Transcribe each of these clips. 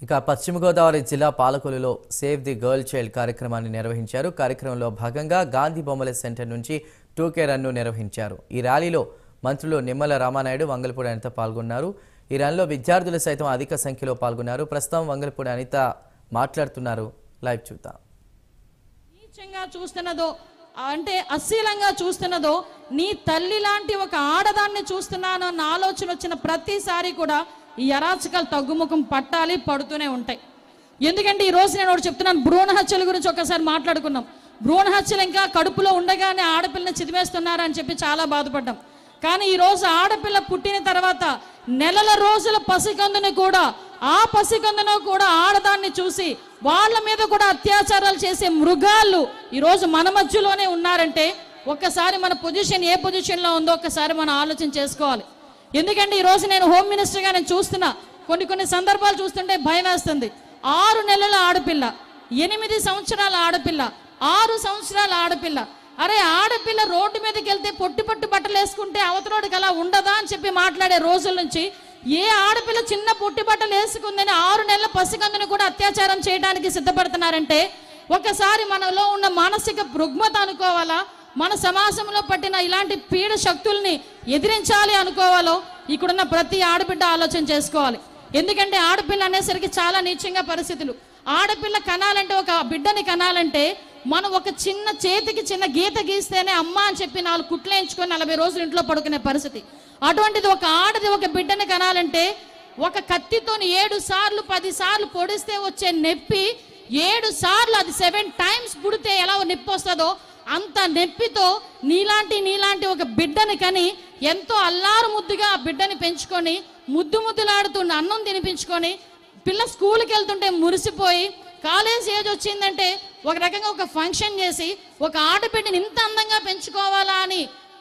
ఇక పశ్చిమ గోదావరి జిల్లా పాలకొలులో సేవ్ ది గర్ల్ చైల్డ్ కార్యక్రమాన్ని నిర్వహించారు కార్యక్రమంలో భాగంగా గాంధీ బొమ్మల సెంటర్ నుంచి టూకే రన్ను నిర్వహించారు ఈ ర్యాలీలో మంత్రులు నిమ్మల రామానాయుడు వంగలపూడి అనిత పాల్గొన్నారు ఈ ర్యాలీలో విద్యార్థులు సైతం అధిక సంఖ్యలో పాల్గొన్నారు ప్రస్తుతం వంగలపూడి అనిత మాట్లాడుతున్నారు లైవ్ చూద్దాం నీచంగా చూస్తున్నదో అంటే అశ్లీలంగా చూస్తున్నదో నీ తల్లి లాంటి ఒక ఆడదాన్ని చూస్తున్నాను అన్న ఆలోచన వచ్చిన ప్రతిసారి కూడా ఈ అరాచకాలు తగ్గుముఖం పట్టాలి పడుతూనే ఉంటాయి ఎందుకంటే ఈ రోజు నేను ఒకటి చెప్తున్నాను భ్రూణ హత్యల గురించి ఒకసారి మాట్లాడుకున్నాం భ్రూణ హత్యలు ఇంకా కడుపులో ఉండగానే ఆడపిల్లని చిదిమేస్తున్నారని చెప్పి చాలా బాధపడ్డాం కానీ ఈ రోజు ఆడపిల్ల పుట్టిన తర్వాత నెలల రోజుల పసికందుని కూడా ఆ పసికందును కూడా ఆడదాన్ని చూసి వాళ్ళ మీద కూడా అత్యాచారాలు చేసే మృగాలు ఈరోజు మన మధ్యలోనే ఉన్నారంటే ఒక్కసారి మన పొజిషన్ ఏ పొజిషన్లో ఉందో ఒక్కసారి మనం ఆలోచన చేసుకోవాలి ఎందుకంటే ఈ రోజు నేను హోమ్ మినిస్టర్గా నేను చూస్తున్నా కొన్ని కొన్ని సందర్భాలు చూస్తుంటే భయం వేస్తుంది ఆరు నెలల ఆడపిల్ల ఎనిమిది సంవత్సరాల ఆడపిల్ల ఆరు సంవత్సరాల ఆడపిల్ల అరే ఆడపిల్ల రోడ్డు మీదకి వెళ్తే పొట్టి పొట్టి బట్టలు వేసుకుంటే అవతలోడికి అలా ఉండదా అని చెప్పి మాట్లాడే రోజుల నుంచి ఏ ఆడపిల్ల చిన్న పొట్టి బట్టలు వేసుకుందని ఆరు నెలల పసికందుని కూడా అత్యాచారం చేయడానికి సిద్ధపడుతున్నారంటే ఒకసారి మనలో ఉన్న మానసిక రుగ్మత అనుకోవాలా మన సమాజంలో పట్టిన ఇలాంటి పీడ శక్తుల్ని ఎదిరించాలి అనుకోవాలో ఇక్కడున్న ప్రతి ఆడబిడ్డ ఆలోచన చేసుకోవాలి ఎందుకంటే ఆడపిల్ల అనేసరికి చాలా నీచంగా పరిస్థితులు ఆడపిల్ల కనాలంటే ఒక బిడ్డని కనాలంటే మనం ఒక చిన్న చేతికి చిన్న గీత గీస్తేనే అమ్మ అని చెప్పి నాలుగు కుట్లేయించుకొని నలభై రోజులు ఇంట్లో పడుకునే పరిస్థితి అటువంటిది ఒక ఆడది ఒక బిడ్డని కనాలంటే ఒక కత్తితోని ఏడు సార్లు పది సార్లు పొడిస్తే వచ్చే నొప్పి ఏడు సార్లు అది సెవెన్ టైమ్స్ పుడితే ఎలా నొప్పి వస్తుందో అంత నొప్పితో నీలాంటి నీలాంటి ఒక బిడ్డని కని ఎంతో అల్లారు ముద్దుగా ఆ బిడ్డని పెంచుకొని ముద్దు ముద్దులాడుతున్న అన్నం తినిపించుకొని పిల్ల స్కూల్కి వెళ్తుంటే మురిసిపోయి కాలేజ్ ఏజ్ వచ్చిందంటే ఒక రకంగా ఒక ఫంక్షన్ చేసి ఒక ఆడబిడ్డని ఇంత అందంగా పెంచుకోవాలా అని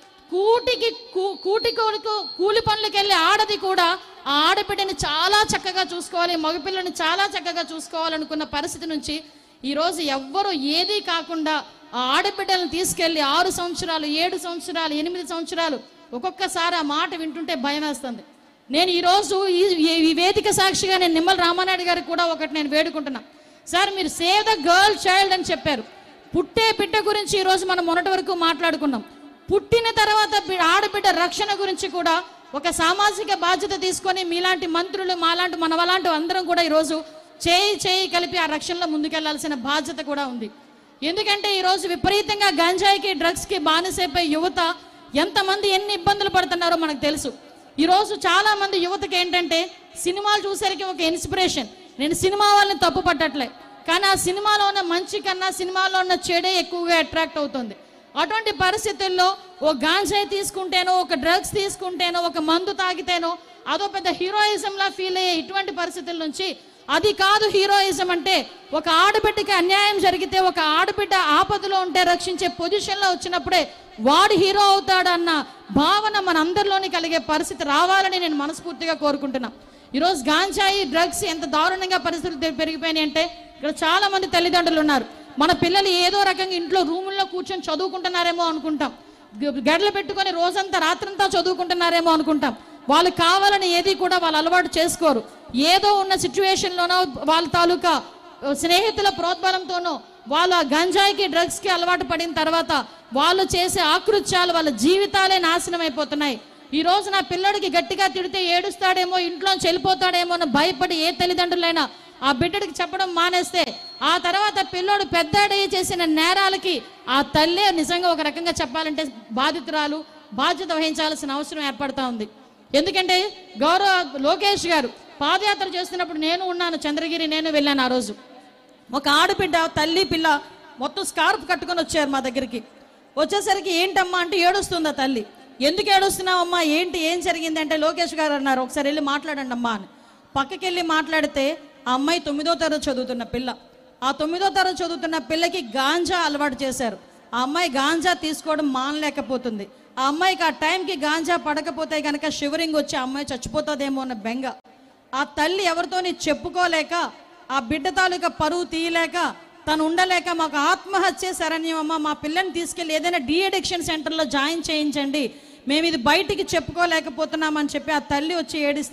కూటికి కూ- కూటి కొడుకు కూలి పనులకు వెళ్ళే ఆడది కూడా ఆ ఆడబిడ్డని చాలా చక్కగా చూసుకోవాలి మగపిల్లని చాలా చక్కగా చూసుకోవాలనుకున్న పరిస్థితి నుంచి ఈరోజు ఎవ్వరు ఏదీ కాకుండా ఆ ఆడబిడ్డలను తీసుకెళ్ళి ఆరు సంవత్సరాలు ఏడు సంవత్సరాలు ఎనిమిది సంవత్సరాలు ఒక్కొక్కసారి ఆ మాట వింటుంటే భయం వేస్తుంది నేను ఈరోజు ఈ ఈ- ఈ వేదిక సాక్షిగా నేను నిమ్మల రామానాయుడు గారికి కూడా ఒకటి నేను వేడుకుంటున్నా సార్ మీరు సేవ్ ద గర్ల్ చైల్డ్ అని చెప్పారు పుట్టే బిడ్డ గురించి ఈరోజు మనం మొన్నటి వరకు మాట్లాడుకున్నాం పుట్టిన తర్వాత బి- ఆడబిడ్డ రక్షణ గురించి కూడా ఒక సామాజిక బాధ్యత తీసుకొని మీలాంటి మంత్రులు మాలాంటి మనవలాంటి అందరం కూడా ఈరోజు చేయి చేయి కలిపి ఆ రక్షణలో ముందుకెళ్లాల్సిన బాధ్యత కూడా ఉంది ఎందుకంటే ఈరోజు విపరీతంగా గంజాయికి డ్రగ్స్కి బానిసైపోయి యువత ఎంతమంది ఎన్ని ఇబ్బందులు పడుతున్నారో మనకు తెలుసు ఈరోజు చాలా మంది యువతకి ఏంటంటే సినిమాలు చూసేసరికి ఒక ఇన్స్పిరేషన్ నేను సినిమా వాళ్ళని తప్పు పట్టట్లే కానీ ఆ సినిమాలో ఉన్న మంచి కన్నా సినిమాలో ఉన్న చెడే ఎక్కువగా అట్రాక్ట్ అవుతుంది అటువంటి పరిస్థితుల్లో ఓ గాంజాయి తీసుకుంటేనో ఒక డ్రగ్స్ తీసుకుంటేనో ఒక మందు తాగితేనో అదో పెద్ద హీరోయిజంలా ఫీల్ అయ్యే ఇటువంటి పరిస్థితుల నుంచి అది కాదు హీరోయిజం అంటే ఒక ఆడబిడ్డకి అన్యాయం జరిగితే ఒక ఆడబిడ్డ ఆపదలో ఉంటే రక్షించే పొజిషన్లో వచ్చినప్పుడే వాడు హీరో అవుతాడన్న భావన మన అందరిలోని కలిగే పరిస్థితి రావాలని నేను మనస్ఫూర్తిగా కోరుకుంటున్నా ఈరోజు గాంజాయి డ్రగ్స్ ఎంత దారుణంగా పరిస్థితులు పె- పెరిగిపోయినాయి అంటే ఇక్కడ చాలా మంది తల్లిదండ్రులు ఉన్నారు మన పిల్లలు ఏదో రకంగా ఇంట్లో రూముల్లో కూర్చొని చదువుకుంటున్నారేమో అనుకుంటాం గ- గడ్డలు పెట్టుకొని రోజంతా రాత్రంతా చదువుకుంటున్నారేమో అనుకుంటాం వాళ్ళు కావాలని ఏది కూడా వాళ్ళు అలవాటు చేసుకోరు ఏదో ఉన్న సిచ్యువేషన్లోనో వాళ్ళ తాలూకా ఆ, స్నేహితుల ప్రోద్బలంతోనో వాళ్ళు ఆ గంజాయికి డ్రగ్స్కి అలవాటు పడిన తర్వాత వాళ్ళు చేసే ఆకృత్యాలు వాళ్ళ జీవితాలే నాశనం అయిపోతున్నాయి ఈ రోజు నా పిల్లడికి గట్టిగా తిడితే ఏడుస్తాడేమో ఇంట్లోంచి వెళ్ళిపోతాడేమో అని భయపడి ఏ తల్లిదండ్రులైనా ఆ బిడ్డడికి చెప్పడం మానేస్తే ఆ తర్వాత పిల్లోడు పెద్దాడి చేసిన నేరాలకి ఆ తల్లే నిజంగా ఒక రకంగా చెప్పాలంటే బాధితురాలు బాధ్యత వహించాల్సిన అవసరం ఏర్పడతా ఉంది ఎందుకంటే గౌరవ లోకేష్ గారు పాదయాత్ర చేస్తున్నప్పుడు నేను ఉన్నాను చంద్రగిరి నేను వెళ్ళాను ఆ రోజు ఒక ఆడబిడ్డ తల్లి పిల్ల మొత్తం స్కార్ఫ్ కట్టుకొని వచ్చారు మా దగ్గరికి వచ్చేసరికి ఏంటమ్మా అంటే ఏడుస్తుంది ఆ తల్లి ఎందుకు ఏడుస్తున్నావమ్మా ఏంటి ఏం జరిగింది అంటే లోకేష్ గారు అన్నారు ఒకసారి వెళ్ళి మాట్లాడండి అమ్మా అని పక్కకి వెళ్ళి మాట్లాడితే ఆ అమ్మాయి తొమ్మిదో తరగతి చదువుతున్న పిల్ల ఆ తొమ్మిదో తరగతి చదువుతున్న పిల్లకి గాంజా అలవాటు చేశారు ఆ అమ్మాయి గాంజా తీసుకోవడం మానలేకపోతుంది ఆ అమ్మాయికి ఆ టైంకి గాంజా పడకపోతే కనుక షివరింగ్ వచ్చి ఆ అమ్మాయి చచ్చిపోతుందేమో అన్న బెంగ ఆ తల్లి ఎవరితోని చెప్పుకోలేక ఆ బిడ్డ తాలూకా పరువు తీయలేక తను ఉండలేక మాకు ఆత్మహత్య శరణ్యం అమ్మ మా పిల్లని తీసుకెళ్ళి ఏదైనా డీ అడిక్షన్ సెంటర్లో జాయిన్ చేయించండి మేము ఇది బయటికి చెప్పుకోలేకపోతున్నామని చెప్పి ఆ తల్లి వచ్చి ఏడిస్తే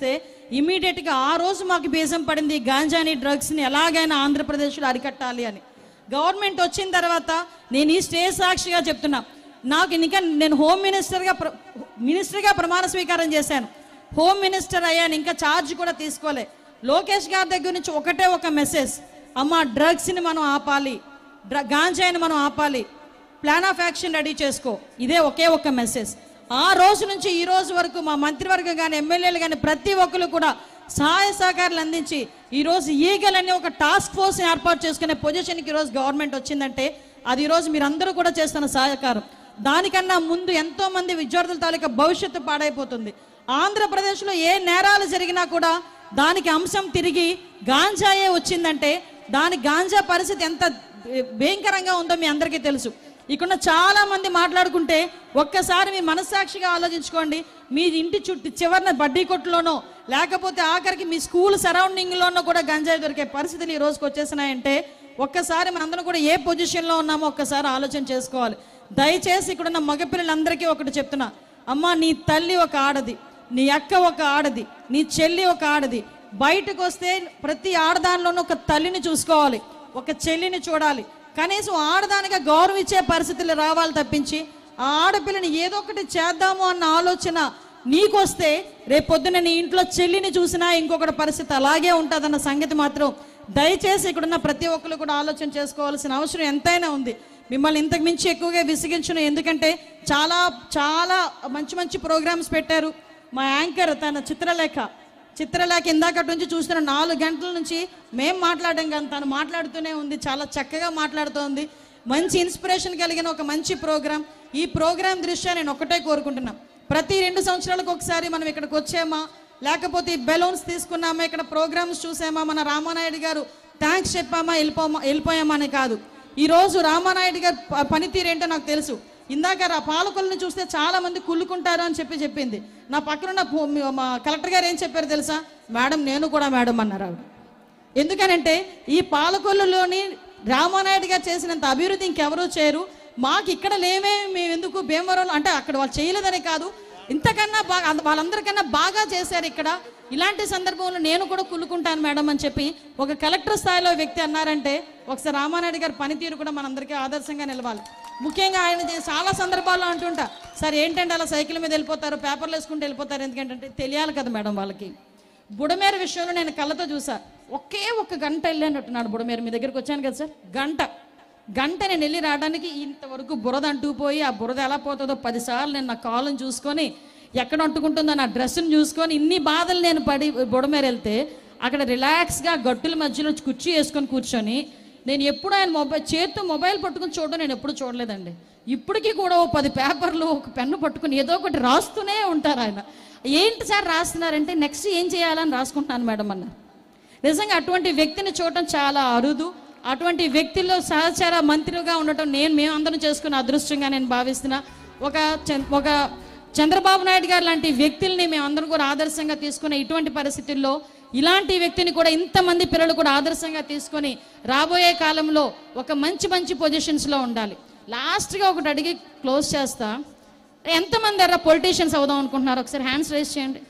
ఇమీడియట్గా ఆ రోజు మాకు బీజం పడింది ఈ గాంజాని డ్రగ్స్ని ఎలాగైనా ఆంధ్రప్రదేశ్లో అరికట్టాలి అని గవర్నమెంట్ వచ్చిన తర్వాత నేను ఈ స్టేజ్ సాక్షిగా చెప్తున్నా నాకు ఇంకా నేను హోమ్ మినిస్టర్గా ప్ర మినిస్టర్గా ప్రమాణ స్వీకారం చేశాను హోమ్ మినిస్టర్ అయ్యాను ఇంకా ఛార్జ్ కూడా తీసుకోలే లోకేష్ గారి దగ్గర నుంచి ఒకటే ఒక మెసేజ్ అమ్మ డ్రగ్స్ని మనం ఆపాలి డ్ర గాంజాయిని మనం ఆపాలి ప్లాన్ ఆఫ్ యాక్షన్ రెడీ చేసుకో ఇదే ఒకే ఒక్క మెసేజ్ ఆ రోజు నుంచి ఈ రోజు వరకు మా మంత్రివర్గం కానీ ఎమ్మెల్యేలు కానీ ప్రతి ఒక్కరు కూడా సహాయ సహకారాలు అందించి ఈ రోజు ఈగల్ అనే ఒక టాస్క్ ఫోర్స్ ఏర్పాటు చేసుకునే పొజిషన్కి ఈరోజు గవర్నమెంట్ వచ్చిందంటే అది ఈరోజు మీరందరూ కూడా చేస్తున్న సహకారం దానికన్నా ముందు ఎంతో మంది విద్యార్థుల తాలూకా భవిష్యత్తు పాడైపోతుంది ఆంధ్రప్రదేశ్లో ఏ నేరాలు జరిగినా కూడా దానికి అంశం తిరిగి గాంజాయే వచ్చిందంటే దాని గాంజా పరిస్థితి ఎంత భయంకరంగా ఉందో మీ అందరికీ తెలుసు ఇక్కడ చాలా మంది మాట్లాడుకుంటే ఒక్కసారి మీ మనస్సాక్షిగా ఆలోచించుకోండి మీ ఇంటి చుట్టూ చివరిన బడ్డీ కొట్టులోనో లేకపోతే ఆఖరికి మీ స్కూల్ సరౌండింగ్లోనో కూడా గంజాయి దొరికే పరిస్థితులు ఈ రోజుకి వచ్చేసినాయంటే ఒక్కసారి మనందరం కూడా ఏ పొజిషన్లో ఉన్నామో ఒక్కసారి ఆలోచన చేసుకోవాలి దయచేసి ఇక్కడున్న మగపిల్లలందరికీ ఒకటి చెప్తున్నా అమ్మ నీ తల్లి ఒక ఆడది నీ అక్క ఒక ఆడది నీ చెల్లి ఒక ఆడది బయటకు వస్తే ప్రతి ఆడదానిలోనూ ఒక తల్లిని చూసుకోవాలి ఒక చెల్లిని చూడాలి కనీసం ఆడదానిగా గౌరవం ఇచ్చే పరిస్థితులు రావాలి తప్పించి ఆ ఆడపిల్లని ఏదో ఒకటి చేద్దాము అన్న ఆలోచన నీకొస్తే రేపొద్దున నీ ఇంట్లో చెల్లిని చూసినా ఇంకొకటి పరిస్థితి అలాగే ఉంటుందన్న సంగతి మాత్రం దయచేసి ఇక్కడున్న ప్రతి ఒక్కరు కూడా ఆలోచన చేసుకోవాల్సిన అవసరం ఎంతైనా ఉంది మిమ్మల్ని ఇంతకు మించి ఎక్కువగా విసిగించను ఎందుకంటే చాలా చాలా మంచి మంచి ప్రోగ్రామ్స్ పెట్టారు మా యాంకర్ తన చిత్రలేఖ చిత్రలేఖ ఇందాకటి నుంచి చూస్తున్న నాలుగు గంటల నుంచి మేం మాట్లాడడం కానీ తను మాట్లాడుతూనే ఉంది చాలా చక్కగా మాట్లాడుతోంది మంచి ఇన్స్పిరేషన్ కలిగిన ఒక మంచి ప్రోగ్రామ్ ఈ ప్రోగ్రామ్ దృష్ట్యా నేను ఒకటే కోరుకుంటున్నా ప్రతి రెండు సంవత్సరాలకు ఒకసారి మనం ఇక్కడికి వచ్చామా లేకపోతే ఈ బెలూన్స్ తీసుకున్నామా ఇక్కడ ప్రోగ్రామ్స్ చూసామా మన రామానాయుడు గారు థ్యాంక్స్ చెప్పామా వెళ్ళిపోమా వెళ్ళిపోయామా అని కాదు ఈరోజు రామానాయుడు గారి ప- పనితీరు ఏంటో నాకు తెలుసు ఇందాక ఆ పాలకులను చూస్తే చాలా మంది కుళ్ళుకుంటారు అని చెప్పి చెప్పింది నా పక్కనున్న భూ- మా కలెక్టర్ గారు ఏం చెప్పారు తెలుసా మేడం నేను కూడా మేడం అన్నారు ఆవిడ ఎందుకనంటే ఈ పాలకొల్లులోని రామానాయుడు గారు చేసినంత అభివృద్ధి ఇంకెవరూ చేయరు మాకు ఇక్కడ లేమే మేము ఎందుకు భీమవరంలో అంటే అక్కడ వాళ్ళు చేయలేదని కాదు ఇంతకన్నా బాగా అంద- వాళ్ళందరికన్నా బాగా చేశారు ఇక్కడ ఇలాంటి సందర్భంలో నేను కూడా కుళ్ళుకుంటాను మేడం అని చెప్పి ఒక కలెక్టర్ స్థాయిలో వ్యక్తి అన్నారంటే ఒకసారి రామానాయుడు గారి పనితీరు కూడా మనందరికీ ఆదర్శంగా నిలవాలి ముఖ్యంగా ఆయన చే- చాలా సందర్భాల్లో అంటుంటా సార్ ఏంటంటే అలా సైకిల్ మీద వెళ్ళిపోతారు పేపర్లు వేసుకుంటూ వెళ్ళిపోతారు ఎందుకంటే తెలియాలి కదా మేడం వాళ్ళకి బుడమేర విషయంలో నేను కళ్ళతో చూసా ఒకే ఒక్క గంట వెళ్ళానట్టున్నాడు బుడమేర మీ దగ్గరికి వచ్చాను కదా సార్ గంట గంట నేను వెళ్ళి రావడానికి ఇంతవరకు బురద అంటూ పోయి ఆ బురద ఎలా పోతుందో పదిసార్లు నేను నా కాళ్ళని చూసుకొని ఎక్కడ అంటుకుంటుందో నా డ్రెస్సును చూసుకొని ఇన్ని బాధలు నేను పడి బుడమేర వెళ్తే అక్కడ రిలాక్స్గా గట్టుల మధ్యలో కుర్చీ వేసుకొని కూర్చొని నేను ఎప్పుడు ఆయన మొబైల్ చేత్తో మొబైల్ పట్టుకుని చూడడం నేను ఎప్పుడు చూడలేదండి ఇప్పటికీ కూడా ఓ పది పేపర్లు ఒక పెన్ను పట్టుకుని ఏదో ఒకటి రాస్తూనే ఉంటారు ఆయన ఏంటి సార్ రాస్తున్నారంటే నెక్స్ట్ ఏం చేయాలని రాసుకుంటున్నాను మేడం అన్నారు నిజంగా అటువంటి వ్యక్తిని చూడటం చాలా అరుదు అటువంటి వ్యక్తిలో సహచర మంత్రిగా ఉండటం నేను మేమందరం చేసుకున్న అదృష్టంగా నేను భావిస్తున్నా ఒక చం- ఒక చంద్రబాబు నాయుడు గారు లాంటి వ్యక్తుల్ని మేమందరం కూడా ఆదర్శంగా తీసుకునే ఇటువంటి పరిస్థితుల్లో ఇలాంటి వ్యక్తిని కూడా ఇంతమంది పిల్లలు కూడా ఆదర్శంగా తీసుకొని రాబోయే కాలంలో ఒక మంచి మంచి పొజిషన్స్లో ఉండాలి లాస్ట్గా ఒకటి అడిగి క్లోజ్ చేస్తా ఎంతమంది అరా పొలిటీషియన్స్ అవుదాం అనుకుంటున్నారు ఒకసారి హ్యాండ్స్ రేస్ చేయండి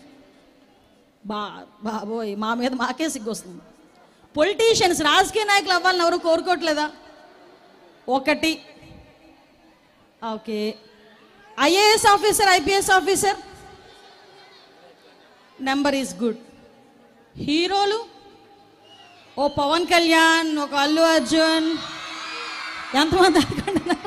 బా బాబోయ్ మా మీద మాకే సిగ్గు వస్తుంది పొలిటీషియన్స్ రాజకీయ నాయకులు అవ్వాలని ఎవరు కోరుకోవట్లేదా ఒకటి okay IAS officer IPS officer number is good హీరోలు ఓ పవన్ కళ్యాణ్ ఒక అల్లు అర్జున్ ఎంతమంది అనుకుంటున్నారు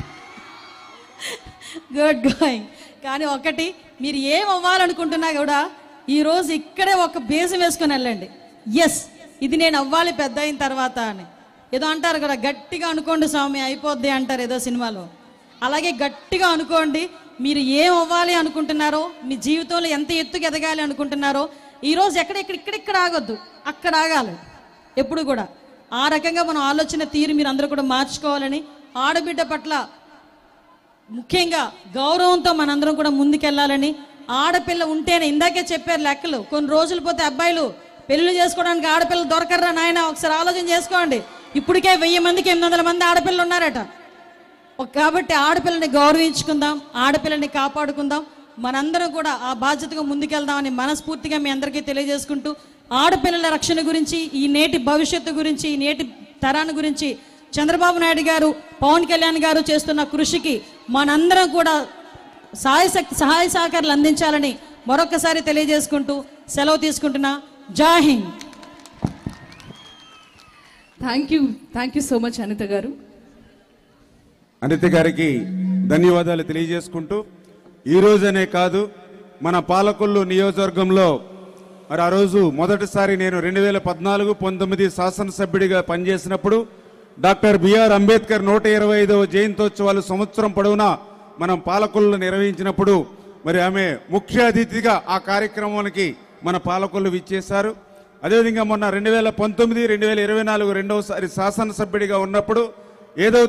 గుడ్ గోయింగ్ కానీ ఒకటి మీరు ఏం అవ్వాలనుకుంటున్నా కూడా ఈరోజు ఇక్కడే ఒక బేసం వేసుకొని వెళ్ళండి ఎస్ ఇది నేను అవ్వాలి పెద్ద అయిన తర్వాత అని ఏదో అంటారు కదా గట్టిగా అనుకోండి స్వామి అయిపోద్ది అంటారు ఏదో సినిమాలో అలాగే గట్టిగా అనుకోండి మీరు ఏం అవ్వాలి అనుకుంటున్నారో మీ జీవితంలో ఎంత ఎత్తుకు ఎదగాలి అనుకుంటున్నారో ఈరోజు ఎక్కడ ఇక్కడ ఇక్కడిక్కడ ఆగొద్దు అక్కడ ఆగాలి ఎప్పుడు కూడా ఆ రకంగా మనం ఆలోచన తీరు మీరు అందరూ కూడా మార్చుకోవాలని ఆడబిడ్డ పట్ల ముఖ్యంగా గౌరవంతో మనందరం కూడా ముందుకెళ్ళాలని ఆడపిల్ల ఉంటేనే ఇందాకే చెప్పారు లెక్కలు కొన్ని రోజులు పోతే అబ్బాయిలు పెళ్లి చేసుకోవడానికి ఆడపిల్లలు దొరకర్రా నాయన ఒకసారి ఆలోచన చేసుకోండి ఇప్పటికే వెయ్యి మందికి ఎనిమిది వందల మంది ఆడపిల్లలు ఉన్నారట ఒక- కాబట్టి ఆడపిల్లని గౌరవించుకుందాం ఆడపిల్లని కాపాడుకుందాం మనందరం కూడా ఆ బాధ్యతగా ముందుకెళ్దామని మనస్ఫూర్తిగా మీ అందరికీ తెలియజేసుకుంటూ ఆడపిల్లల రక్షణ గురించి ఈ నేటి భవిష్యత్తు గురించి ఈ నేటి తరాన్ని గురించి చంద్రబాబు నాయుడు గారు పవన్ కళ్యాణ్ గారు చేస్తున్న కృషికి మనందరం కూడా సహాయ శక్తి సహాయ సహకారాలు అందించాలని మరొకసారి తెలియజేసుకుంటూ సెలవు తీసుకుంటున్నా Jai Hind thank you thank you so much Anitha గారు అనిత గారికి ధన్యవాదాలు తెలియజేసుకుంటూ ఈ రోజనే కాదు మన పాలకొల్లు నియోజకవర్గంలో మరి ఆ రోజు మొదటిసారి నేను రెండు వేల పద్నాలుగు పంతొమ్మిది శాసనసభ్యుడిగా పనిచేసినప్పుడు డాక్టర్ బిఆర్ అంబేద్కర్ నూట ఇరవై ఐదవ జయంతోత్సవాలు సంవత్సరం పొడవునా మనం పాలకొల్లు నిర్వహించినప్పుడు మరి ఆమె ముఖ్య అతిథిగా ఆ కార్యక్రమానికి మన పాలకొల్లు విచ్చేశారు అదేవిధంగా మొన్న రెండు వేల పంతొమ్మిది రెండు వేల ఇరవై నాలుగు రెండవసారి శాసనసభ్యుడిగా ఉన్నప్పుడు ఏదో